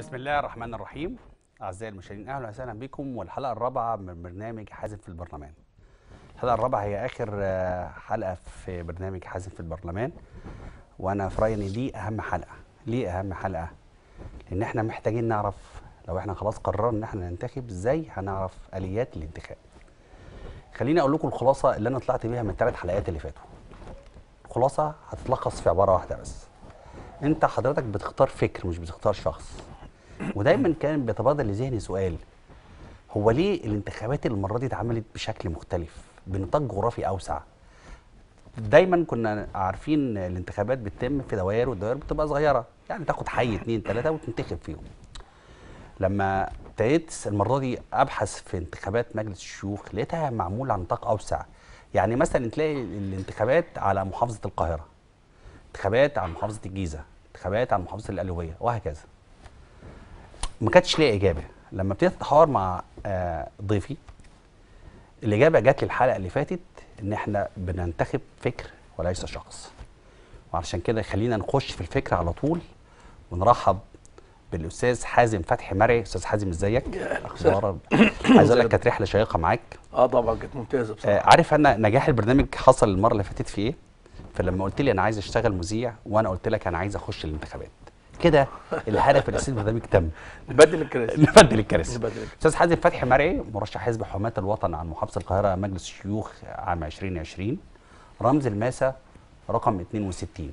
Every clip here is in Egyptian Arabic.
بسم الله الرحمن الرحيم أعزائي المشاهدين أهلا وسهلا بكم والحلقة الرابعة من برنامج حازم في البرلمان الحلقة الرابعة هي آخر آه، حلقة في برنامج حازم في البرلمان وأنا في رأيي إن دي أهم حلقة ليه أهم حلقة؟ لأن إحنا محتاجين نعرف لو إحنا خلاص قررنا إن إحنا ننتخب إزاي هنعرف آليات الانتخاب خليني أقول لكم الخلاصة اللي أنا طلعت بيها من الثلاث حلقات اللي فاتوا الخلاصة هتتلخص في عبارة واحدة بس انت حضرتك بتختار فكر مش بتختار شخص ودايما كان بيتبادر لذهني سؤال هو ليه الانتخابات المره دي اتعملت بشكل مختلف بنطاق جغرافي اوسع دايما كنا عارفين الانتخابات بتتم في دوائر والدوائر بتبقى صغيره يعني تاخد حي اتنين تلاته وتنتخب فيهم لما ابتديت المره دي ابحث في انتخابات مجلس الشيوخ لقيتها معموله على نطاق اوسع يعني مثلا تلاقي الانتخابات على محافظه القاهره انتخابات على محافظه الجيزه انتخابات على محافظه القليوبيه وهكذا ما كانتش ليها اجابه لما ابتديت اتحاور مع آه، ضيفي الاجابه جات لي الحلقه اللي فاتت ان احنا بننتخب فكر وليس شخص وعشان كده خلينا نخش في الفكر على طول ونرحب بالاستاذ حازم فتحي مرعي استاذ حازم ازيك يا أهلا اخبارك عايز اقول لك كانت رحله شيقه معاك اه طبعا كانت ممتازه آه، بصراحه عارف انا نجاح البرنامج حصل المره اللي فاتت في ايه فلما قلت لي انا عايز اشتغل مذيع وانا قلت لك انا عايز اخش الانتخابات كده الهدف الاساسي من البرنامج تم نبدل الكراسي نبدل الكراسي نبدل الكراسي. استاذ حازم فتحي مرعي مرشح حزب حماة الوطن عن محافظه القاهره مجلس الشيوخ عام 2020 رمز الماسه رقم 62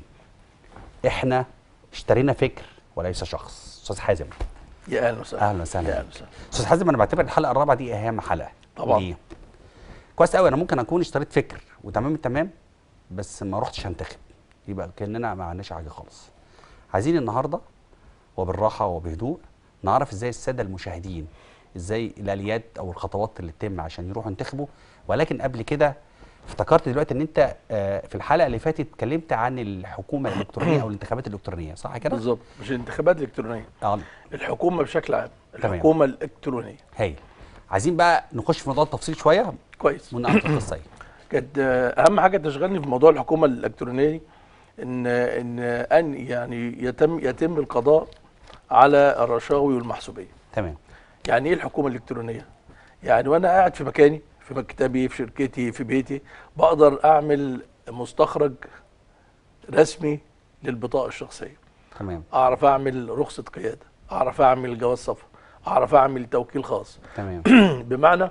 احنا اشترينا فكر وليس شخص استاذ حازم يا اهلا وسهلا اهلا وسهلا يا اهلا وسهلا استاذ حازم انا بعتبر الحلقه الرابعه دي اهم حلقه طبعاً. ليه؟ كويس قوي انا ممكن اكون اشتريت فكر وتمام التمام بس ما رحتش هنتخب يبقى كاننا ما عملناش حاجه خالص عايزين النهارده وبالراحه وبهدوء نعرف ازاي الساده المشاهدين ازاي الاليات او الخطوات اللي تتم عشان يروحوا ينتخبوا ولكن قبل كده افتكرت دلوقتي ان انت آه، في الحلقه اللي فاتت اتكلمت عن الحكومه الالكترونيه او الانتخابات الالكترونيه صح كده؟ بالظبط مش الانتخابات الالكترونيه اه الحكومه بشكل عام تمام. الحكومه الالكترونيه هايل عايزين بقى نخش في موضوع التفصيل شويه كويس ونعرف القصه ايه كانت آه، اهم حاجه تشغلني في موضوع الحكومه الالكترونيه دي ان ان ان يعني يتم يتم القضاء على الرشاوي والمحسوبيه تمام يعني ايه الحكومه الالكترونيه يعني وانا قاعد في مكاني في مكتبي في شركتي في بيتي بقدر اعمل مستخرج رسمي للبطاقه الشخصيه تمام اعرف اعمل رخصه قياده اعرف اعمل جواز سفر اعرف اعمل توكيل خاص تمام بمعنى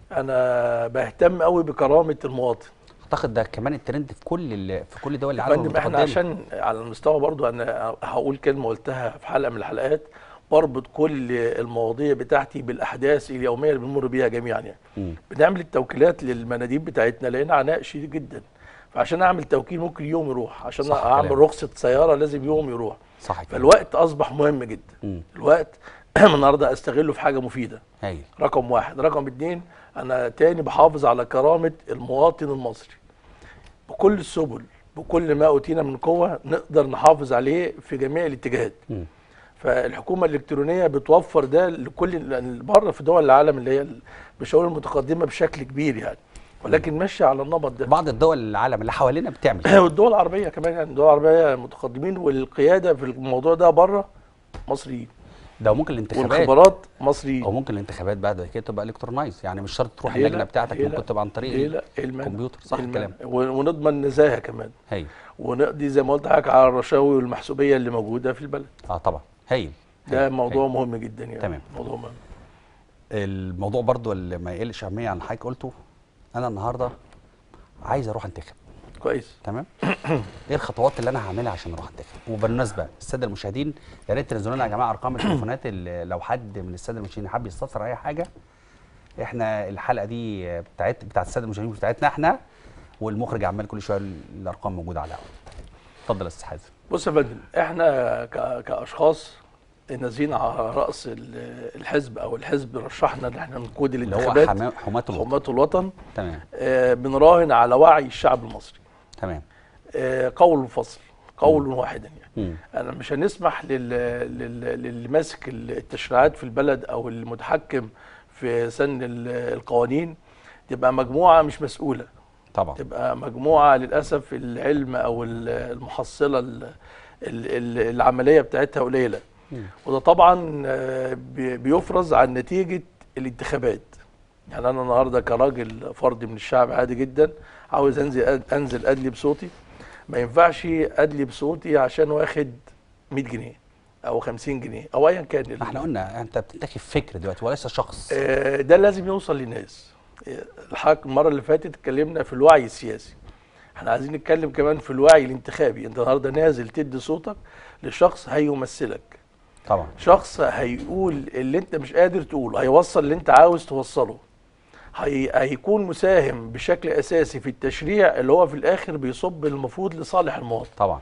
انا بهتم قوي بكرامه المواطن اعتقد ده كمان الترند في كل ال- في كل دول يا العالم فندم احنا المتقدمة. عشان على المستوى برضو انا هقول كلمه قلتها في حلقه من الحلقات بربط كل المواضيع بتاعتي بالاحداث اليوميه اللي بنمر بيها جميعا يعني مم. بنعمل التوكيلات للمناديب بتاعتنا لقينا عناء شديد جدا فعشان اعمل توكيل ممكن يوم يروح عشان صح اعمل كلامك. رخصه سياره لازم يوم يروح صح كده فالوقت اصبح مهم جدا مم. الوقت النهارده استغله في حاجه مفيده هايل رقم واحد رقم اتنين انا تاني بحافظ على كرامة المواطن المصري بكل السبل بكل ما اوتينا من قوة نقدر نحافظ عليه في جميع الاتجاهات مم. فالحكومة الالكترونية بتوفر ده لكل لأن بره في دول العالم اللي هي المشاور المتقدمة بشكل كبير يعني ولكن ماشية على النمط ده بعض الدول العالم اللي حوالينا بتعمل كده. والدول العربية كمان يعني الدول العربية متقدمين والقيادة في الموضوع ده بره مصريين ده ممكن الانتخابات والخبرات مصريين او ممكن الانتخابات بعد كده تبقى الكترونايز يعني مش شرط تروح ليه اللجنه لا؟ بتاعتك ليه ممكن لا؟ تبقى عن طريق ليه لا إيه المانع؟ الكمبيوتر صح إيه المانع؟ الكلام ون- ونضمن نزاهة كمان هايل ونقضي زي ما قلت لحضرتك على الرشاوي والمحسوبيه اللي موجوده في البلد اه طبعا هايل ده هايل. موضوع هايل. مهم جدا يعني تمام. موضوع مهم الموضوع برضو اللي ما يقلش اهميه عن اللي حضرتك قلته انا النهارده عايز اروح انتخب كويس تمام ايه الخطوات اللي انا هعملها عشان اروح انتخب وبالمناسبه الساده المشاهدين يا ريت تنزلوا لنا يا جماعه ارقام التليفونات اللي لو حد من الساده المشاهدين حابب يستفسر اي حاجه احنا الحلقه دي بتاعت بتاعت الساده المشاهدين بتاعتنا احنا والمخرج عمال كل شويه الارقام موجوده على الهواء اتفضل يا استاذ حازم بص يا فندم احنا ك- كاشخاص نازلين على راس ال- الحزب او الحزب رشحنا ان احنا نقود اللي هو الانتخابات حما- حماة الوطن حماة الوطن تمام آه، بنراهن على وعي الشعب المصري تمام آه، قول فصل قول واحدا يعني مم. انا مش هنسمح لل... لل... للي ماسك التشريعات في البلد او المتحكم في سن ال- القوانين تبقى مجموعه مش مسؤوله طبعا تبقى مجموعه للاسف العلم او ال- المحصله ال- ال- ال- العمليه بتاعتها قليله وده طبعا آه، بي- بيفرز عن نتيجه الانتخابات يعني انا النهارده كراجل فرد من الشعب عادي جدا عاوز انزل أد- انزل ادلي بصوتي ما ينفعش ادلي بصوتي عشان واخد 100 جنيه او 50 جنيه او ايا كان ال- ما احنا قلنا انت بتنتخب فكر دلوقتي وليس شخص آه، ده لازم يوصل للناس آه، الحق المره اللي فاتت اتكلمنا في الوعي السياسي احنا عايزين نتكلم كمان في الوعي الانتخابي انت النهارده نازل تدي صوتك لشخص هيمثلك طبعا شخص هيقول اللي انت مش قادر تقوله هيوصل اللي انت عاوز توصله هي... هيكون مساهم بشكل اساسي في التشريع اللي هو في الاخر بيصب المفروض لصالح المواطن طبعا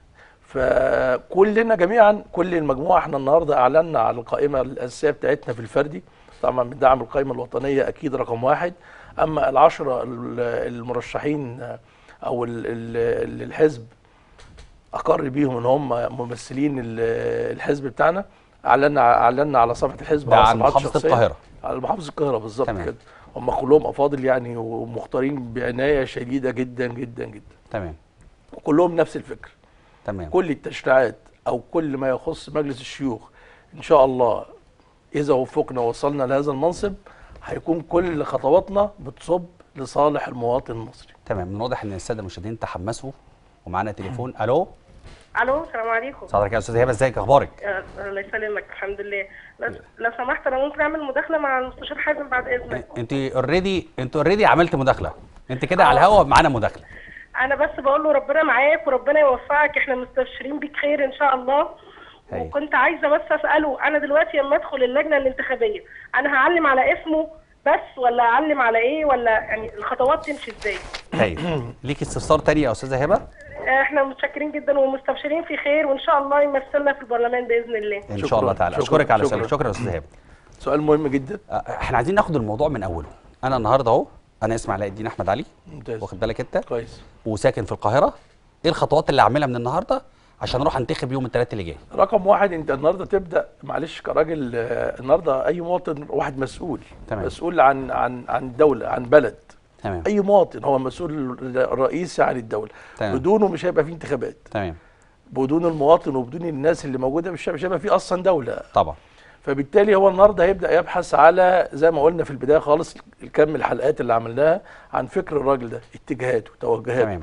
فكلنا جميعا كل المجموعه احنا النهارده اعلنا على القائمه الاساسيه بتاعتنا في الفردي طبعا بندعم القائمه الوطنيه اكيد رقم واحد اما العشره ال- المرشحين او ال- ال- اللي الحزب اقر بيهم ان هم ممثلين ال- الحزب بتاعنا اعلنا اعلنا على صفحه الحزب ده على عن صفحات محافظه شخصية. القاهره على محافظه القاهره بالظبط تمام. كده هم كلهم افاضل يعني ومختارين بعنايه شديده جدا جدا جدا تمام وكلهم نفس الفكر تمام كل التشريعات او كل ما يخص مجلس الشيوخ ان شاء الله اذا وفقنا ووصلنا لهذا المنصب هيكون كل خطواتنا بتصب لصالح المواطن المصري تمام من واضح ان الساده المشاهدين تحمسوا ومعانا تليفون الو الو السلام عليكم حضرتك يا استاذ هبه ازيك اخبارك آه، الله يسلمك الحمد لله لو, لو سمحت انا ممكن اعمل مداخله مع المستشار حازم بعد اذنك انت اوريدي انت اوريدي عملت مداخله انت كده على الهوا معانا مداخله انا بس بقول له ربنا معاك وربنا يوفقك احنا مستبشرين بيك خير ان شاء الله هاي. وكنت عايزه بس اساله انا دلوقتي لما ادخل اللجنه الانتخابيه انا هعلم على اسمه بس ولا اعلم على ايه ولا يعني الخطوات تمشي ازاي هايل ليك استفسار تاني يا استاذه هبه آه، احنا متشكرين جدا ومستبشرين في خير وان شاء الله يمثلنا في البرلمان باذن الله ان شكراً، شاء الله تعالى شكراً، اشكرك على شكراً. سؤالك شكرا يا استاذ هبه سؤال مهم جدا آه، احنا عايزين ناخد الموضوع من اوله انا النهارده اهو انا اسمي علاء الدين احمد علي ممتاز واخد بالك انت كويس وساكن في القاهره ايه الخطوات اللي اعملها من النهارده عشان اروح انتخب يوم الثلاث اللي جاي رقم واحد انت النهارده تبدا معلش كراجل آه، النهارده اي مواطن واحد مسؤول تمام. مسؤول عن عن عن دوله عن بلد تمام اي مواطن هو مسؤول رئيسي عن الدوله تمام. بدونه مش هيبقى فيه انتخابات تمام بدون المواطن وبدون الناس اللي موجوده في الشارع مش هيبقى فيه اصلا دوله طبعا فبالتالي هو النهارده هيبدا يبحث على زي ما قلنا في البدايه خالص كم الحلقات اللي عملناها عن فكر الراجل ده اتجاهاته توجهاته تمام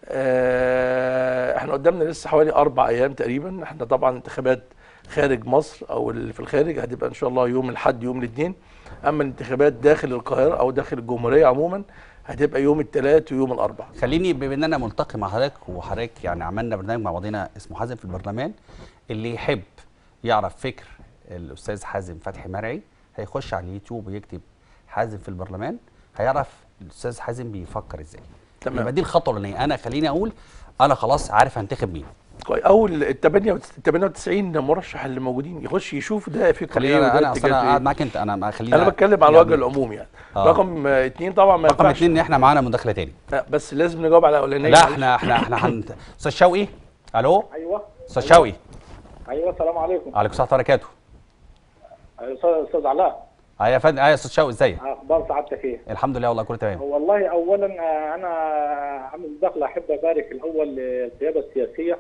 آه احنا قدامنا لسه حوالي اربع ايام تقريبا احنا طبعا انتخابات خارج مصر او اللي في الخارج هتبقى ان شاء الله يوم الاحد يوم الاثنين اما الانتخابات داخل القاهره او داخل الجمهوريه عموما هتبقى يوم الثلاث ويوم الاربع خليني بما ان انا ملتقي مع حضرتك وحضرتك يعني عملنا برنامج مع بعضنا اسمه حازم في البرلمان اللي يحب يعرف فكر الاستاذ حازم فتحي مرعي هيخش على اليوتيوب ويكتب حازم في البرلمان هيعرف الاستاذ حازم بيفكر ازاي تمام. يبقى دي الخطوه الاولانيه انا خليني اقول انا خلاص عارف هنتخب مين كويس اول ال 98 مرشح اللي موجودين يخش يشوف ده فكره خليني ايه انا وده انا اصل انا اتجاهاته قاعد ايه معاك انت انا ما خليني انا بتكلم على الوجه العمومي يعني آه. رقم آه، اتنين طبعا ما رقم ينفعش اثنين ان احنا معانا مداخله تاني لا، بس لازم نجاوب على الاولانيه لا معلش. احنا احنا احنا هن... استاذ شوقي الو ايوه استاذ شوقي ايوه السلام عليكم عليكم السلام ورحمه الله وبركاته استاذ استاذ علاء اه يا فندم اه يا استاذ شوقي ازيك اخبار سعادتك ايه؟ الحمد لله والله كله تمام والله اولا آه، انا عامل دخله احب ابارك الاول للقياده السياسيه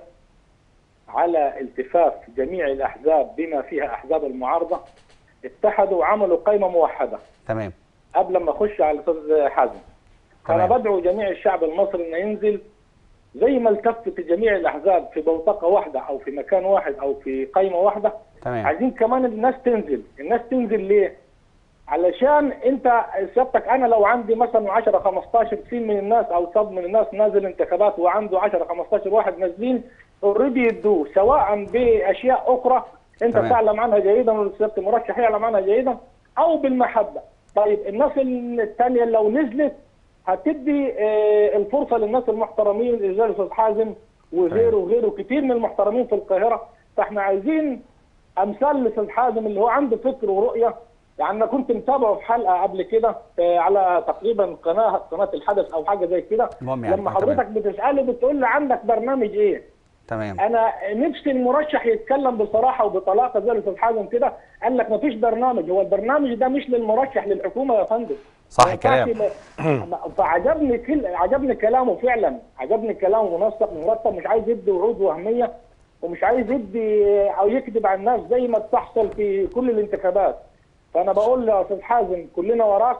على التفاف جميع الاحزاب بما فيها احزاب المعارضه اتحدوا وعملوا قائمه موحده تمام قبل ما اخش على الاستاذ حازم انا تمام. بدعو جميع الشعب المصري انه ينزل زي ما التفت جميع الاحزاب في بوتقه واحده او في مكان واحد او في قائمه واحده تمام عايزين كمان الناس تنزل الناس تنزل ليه علشان انت سيادتك انا لو عندي مثلا 10 15 سين من الناس او صب من الناس نازل انتخابات وعنده 10 15 واحد نازلين اوريدي يدوه سواء باشياء اخرى انت تمام. تعلم عنها جيدا والسياده المرشح يعلم عنها جيدا او بالمحبه طيب الناس الثانيه لو نزلت هتدي آه، الفرصه للناس المحترمين زي الاستاذ حازم وغيره وغيره كتير من المحترمين في القاهره فاحنا عايزين امثال الاستاذ حازم اللي هو عنده فكر ورؤيه يعني انا كنت متابعه في حلقه قبل كده آه، على تقريبا قناه قناه الحدث او حاجه زي كده المهم يعني، لما آه، حضرتك تمام. بتساله بتقول لي عندك برنامج ايه؟ تمام انا نفسي المرشح يتكلم بصراحه وبطلاقه زي الاستاذ حازم كده قال لك مفيش برنامج هو البرنامج ده مش للمرشح للحكومه يا فندم صح ما ينفعش الكلام. ل- فعجبني كل عجبني كلامه فعلا عجبني كلامه منسق مرتب مش عايز يدي وعود وهميه ومش عايز يدي او يكذب على الناس زي ما بتحصل في كل الانتخابات فانا بقول يا استاذ حازم كلنا وراك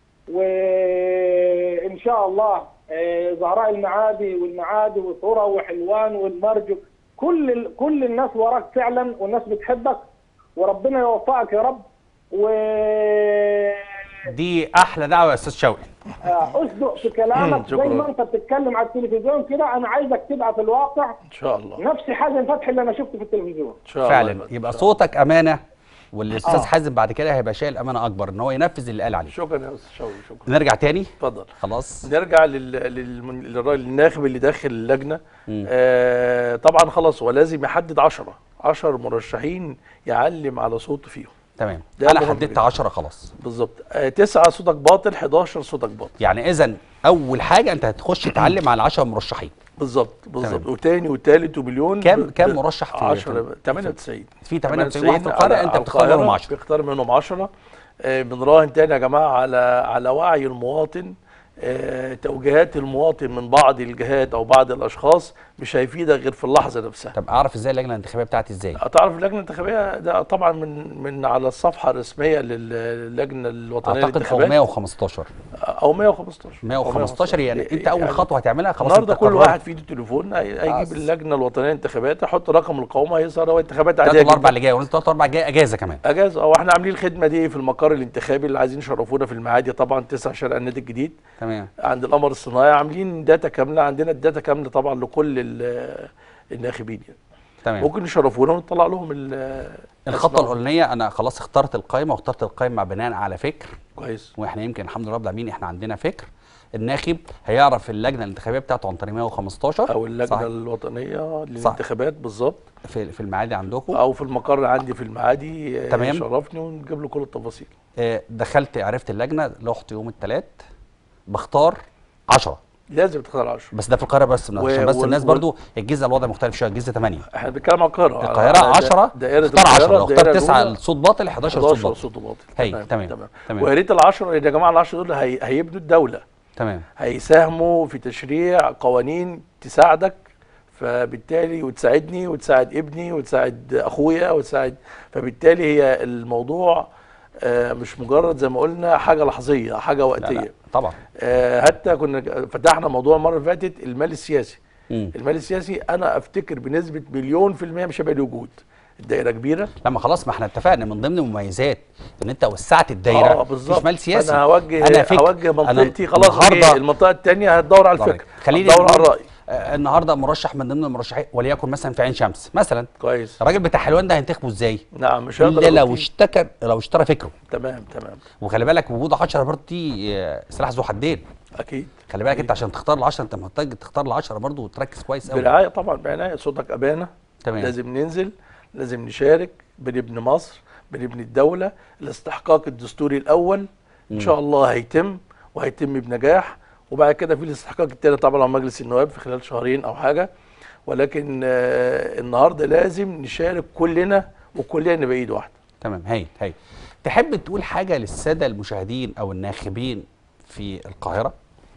وان شاء الله آه، زهراء المعادي والمعادي وثرى وحلوان والمرج كل ال- كل الناس وراك فعلا والناس بتحبك وربنا يوفقك يا رب و دي احلى دعوه يا استاذ شوقي آه، اصدق في كلامك زي شكراً. ما انت بتتكلم على التلفزيون كده انا عايزك تبقى في الواقع ان شاء الله نفس حازم فتحي اللي انا شفته في التلفزيون ان شاء الله فعلا يبقى. يبقى صوتك امانه والاستاذ آه. حازم بعد كده هيبقى شايل امانه اكبر ان هو ينفذ اللي قال عليه شكرا يا استاذ شوقي شكرا نرجع تاني اتفضل خلاص نرجع لل... لل... للراجل الناخب اللي داخل اللجنه مم. آه طبعا خلاص هو لازم يحدد 10 10 مرشحين يعلم على صوته فيهم تمام ده انا مهم حددت جدا. 10 خلاص بالظبط آه تسعة صوتك باطل 11 صوتك باطل يعني اذا اول حاجه انت هتخش تعلم على 10 مرشحين بالظبط بالظبط تمام. وتاني وتالت ومليون كام- ب- كام ب- مرشح في- 10 98 في 98 واحد في القاهره على- انت على بتختار القاهرة منهم 10 بيختار منهم 10 آه، بنراهن تاني يا جماعه على على وعي المواطن آه، توجيهات المواطن من بعض الجهات او بعض الاشخاص مش هيفيدك غير في اللحظه نفسها طب اعرف ازاي اللجنه الانتخابيه بتاعتي ازاي تعرف اللجنه الانتخابيه ده طبعا من من على الصفحه الرسميه للجنه الوطنيه اعتقد او للانتخابات 115 او 115 115 يعني انت اول يعني خطوه هتعملها خلاص النهارده انت كل قررت. واحد في ايده تليفون هي- هيجيب بس. اللجنه الوطنيه للانتخابات يحط رقم القومه هيظهر هو انتخابات ثلاث عاديه والاربع جدا اللي جايه والثلاث والاربع جايه اجازه كمان اجازه او احنا عاملين الخدمه دي في المقر الانتخابي اللي عايزين يشرفونا في المعادي طبعا 9 شارع النادي الجديد تمام عند القمر الصناعي عاملين داتا كامله عندنا الداتا كامله طبعا لكل ال- الناخبين يعني تمام ممكن يشرفونا ونطلع لهم ال- الخطوه الأسماء. الاولانيه انا خلاص اخترت القائمه واخترت القائمه بناء على فكر كويس واحنا يمكن الحمد لله رب العالمين احنا عندنا فكر الناخب هيعرف اللجنه الانتخابيه بتاعته عن طريق 115 او اللجنه صح؟ الوطنيه للانتخابات بالظبط في في المعادي عندكم او في المقر عندي في المعادي آه، تمام. يشرفني ونجيب له كل التفاصيل آه، دخلت عرفت اللجنه رحت يوم الثلاث بختار 10 لازم تختار 10 بس ده في القاهره بس و- عشان بس وال- الناس وال- برضو الجيزه الوضع مختلف شويه الجيزه 8 احنا بنتكلم على القاهره القاهره على 10 دائره اختار 10 لو القاهرة، اختار الدائرة 9 الأولى الصوت باطل 11 صوت 11 باطل صوت باطل هي، تمام تمام، تمام تمام. ويا ريت ال 10 يا جماعه ال 10 دول هي... هيبنوا الدوله تمام هيساهموا في تشريع قوانين تساعدك فبالتالي وتساعدني وتساعد ابني وتساعد اخويا وتساعد فبالتالي هي الموضوع آه، مش مجرد زي ما قلنا حاجه لحظيه حاجه لا وقتيه لا طبعا آه، حتى كنا فتحنا موضوع المره اللي فاتت المال السياسي مم. المال السياسي انا افتكر بنسبه مليون في الميه مش هيبقى له وجود الدائره كبيره لما خلاص ما احنا اتفقنا من ضمن المميزات ان انت وسعت الدايره اه بالظبط مش مال سياسي انا هوجه أنا فكر. هوجه أنا منطقتي خلاص النهارده النهارده المنطقه الثانيه هتدور على الفكر خليني هتدور على نقول، الراي آه، النهارده مرشح من ضمن المرشحين وليكن مثلا في عين شمس مثلا كويس الراجل بتاع حلوان ده هينتخبه ازاي؟ نعم مش هقدر الا لو أقول فيه. اشتكى لو اشترى فكره تمام تمام وخلي بالك وجود 10 برضه دي آه، سلاح ذو حدين اكيد خلي بالك انت عشان تختار ال 10 انت محتاج تختار ال 10 برضه وتركز كويس قوي برعايه طبعا بعنايه صوتك ابانه تمام لازم ننزل لازم نشارك بنبني مصر بنبني الدوله الاستحقاق الدستوري الاول ان شاء الله هيتم وهيتم بنجاح وبعد كده في الاستحقاق التاني طبعا على مجلس النواب في خلال شهرين او حاجه ولكن آه، النهارده لازم نشارك كلنا وكلنا نبقى ايد واحده تمام هايل هايل تحب تقول حاجه للساده المشاهدين او الناخبين في القاهره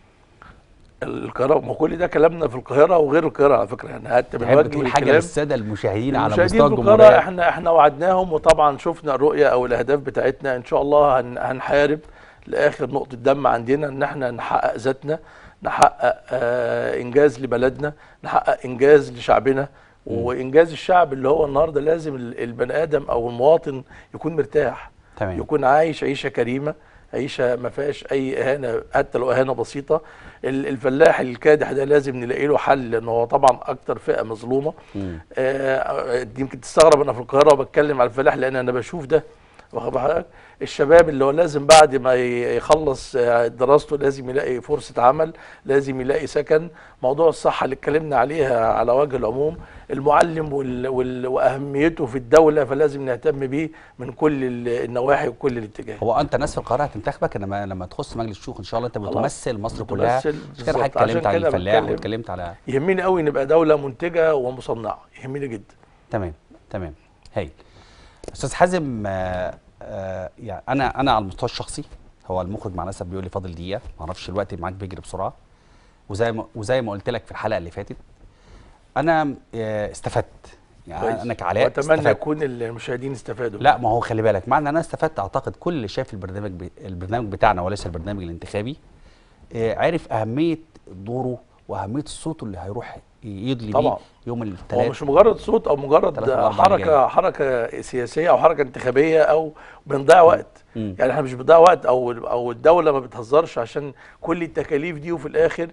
القاهره ما كل ده كلامنا في القاهره وغير القاهره على فكره يعني حتى تحب بنوجه تقول حاجه الكلام للساده المشاهدين على المشاهدين مستوى في القاهرة الجمهوريه احنا احنا وعدناهم وطبعا شفنا الرؤيه او الاهداف بتاعتنا ان شاء الله هن هنحارب لاخر نقطه دم عندنا ان احنا نحقق ذاتنا نحقق آه انجاز لبلدنا نحقق انجاز لشعبنا وانجاز الشعب اللي هو النهارده لازم ال- البني ادم او المواطن يكون مرتاح تمام يكون عايش عيشه كريمه عيشه ما فيهاش اي اهانه حتى لو اهانه بسيطه ال- الفلاح الكادح ده لازم نلاقي له حل لان هو طبعا اكتر فئه مظلومه مم. آه، دي يمكن تستغرب انا في القاهره وبتكلم على الفلاح لان انا بشوف ده واخد بالك؟ الشباب اللي هو لازم بعد ما ي- يخلص آه، دراسته لازم يلاقي فرصه عمل لازم يلاقي سكن موضوع الصحه اللي اتكلمنا عليها على وجه العموم المعلم وال... وال... واهميته في الدوله فلازم نهتم بيه من كل ال- النواحي وكل الاتجاهات هو انت ناس في القاهره هتنتخبك انما لما تخص مجلس الشيوخ ان شاء الله انت خلاص. بتمثل مصر كلها بتمثل مش كده بالظبط. حضرتك اتكلمت عشان على كده الفلاح بتكلم. واتكلمت على يهمني قوي نبقى دوله منتجه ومصنعه يهمني جدا تمام تمام هايل استاذ حازم آه، آه، يعني انا انا على المستوى الشخصي هو المخرج مع الاسف بيقول لي فاضل دقيقه ما اعرفش الوقت معاك بيجري بسرعه وزي ما وزي ما قلت لك في الحلقه اللي فاتت انا آه، استفدت يعني كويس. انا كعلاء واتمنى استفدت. يكون المشاهدين استفادوا لا ما هو خلي بالك معنى انا استفدت اعتقد كل اللي شاف البرنامج ب... البرنامج بتاعنا وليس البرنامج الانتخابي آه، عرف اهميه دوره واهميه الصوت اللي هيروح يدلي طبعا. بيه يوم هو الثلاث مش مجرد صوت او مجرد ثلاثة وأربعة حركه جاي. حركه سياسيه او حركه انتخابيه او بنضيع وقت مم. يعني احنا مش بنضيع وقت او او الدوله ما بتهزرش عشان كل التكاليف دي وفي الاخر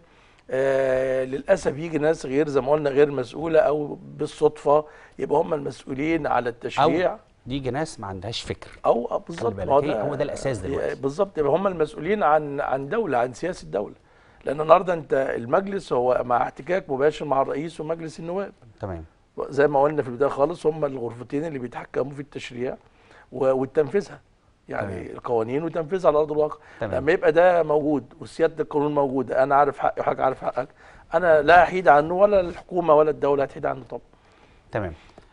آه للاسف يجي ناس غير زي ما قلنا غير مسؤوله او بالصدفه يبقى هم المسؤولين على او التشريع يجي ناس ما عندهاش فكر او, أو بالظبط بالك، ما هو هي- ده- هو ده الأساس دلوقتي. بالظبط يبقى هم المسؤولين عن عن دوله عن سياسه الدوله لان النهارده انت المجلس هو مع احتكاك مباشر مع الرئيس ومجلس النواب تمام زي ما قلنا في البدايه خالص هم الغرفتين اللي بيتحكموا في التشريع و- وتنفيذها يعني تمام. القوانين وتنفيذها على ارض الواقع تمام. لما يبقى ده موجود وسياده القانون موجوده انا عارف حقي وحضرتك عارف حقك انا لا احيد عنه ولا الحكومه ولا الدوله هتحيد عنه طبعا تمام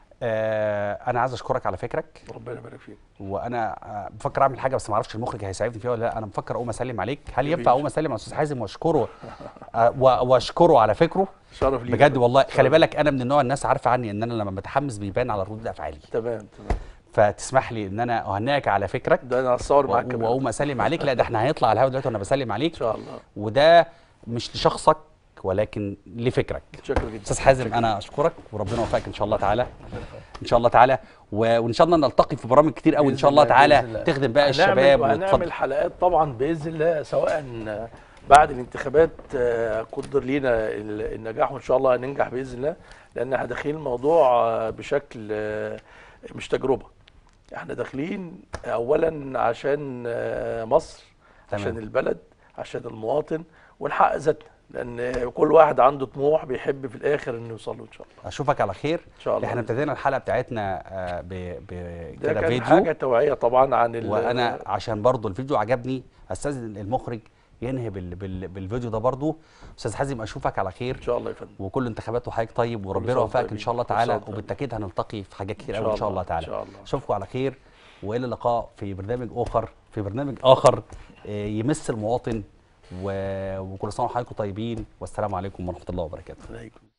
آه انا عايز اشكرك على فكرك ربنا يبارك فيك وانا آه، بفكر اعمل حاجه بس ما اعرفش المخرج هيساعدني فيها ولا لا انا بفكر اقوم اسلم عليك هل ينفع اقوم اسلم على استاذ حازم واشكره آه، و- واشكره على فكره شرف ليك بجد والله شرف. خلي بالك انا من النوع الناس عارفه عني ان انا لما بتحمس بيبان على ردود افعالي تمام تمام فتسمح لي ان انا اهنئك على فكرك ده انا هتصور معاك و- كمان واقوم اسلم عليك لا ده احنا هنطلع على الهوا دلوقتي وانا بسلم ان عليك شاء الله وده مش لشخصك ولكن لفكرك شكرا جدا استاذ حازم انا اشكرك وربنا يوفقك ان شاء الله تعالى ان شاء الله تعالى و- وان شاء الله نلتقي في برامج كتير قوي ان بإذن شاء الله الله، تعالى بإذن الله. تخدم بقى هنعمل- الشباب وهنعمل وتفضل حلقات طبعا باذن الله سواء بعد الانتخابات آه، قدر لينا ال- النجاح وان شاء الله هننجح باذن الله لان احنا داخلين الموضوع آه، بشكل آه، مش تجربه احنا داخلين اولا عشان آه، مصر تمام. عشان البلد عشان المواطن ونحقق ذاتنا لان كل واحد عنده طموح بيحب في الاخر انه يوصل له ان شاء الله اشوفك على خير ان شاء الله احنا ابتدينا الحلقه بتاعتنا آه، ب ده بكده كان فيديو حاجه توعيه طبعا عن ال- وانا عشان برضو الفيديو عجبني استاذن المخرج ينهي بال بال بالفيديو ده برضو استاذ حازم اشوفك على خير ان شاء الله يا فندم وكل انتخابات وحضرتك طيب وربنا سنة يوفقك ان طيبين. شاء الله كل تعالى سنة طيبين. وبالتاكيد هنلتقي في حاجات كتير إن قوي ان شاء شاء الله الله، تعالى إن شاء الله. اشوفكم على خير والى اللقاء في برنامج اخر في برنامج اخر آه، يمس المواطن و- وكل سنه وحضراتكم طيبين والسلام عليكم ورحمه الله وبركاته عليكم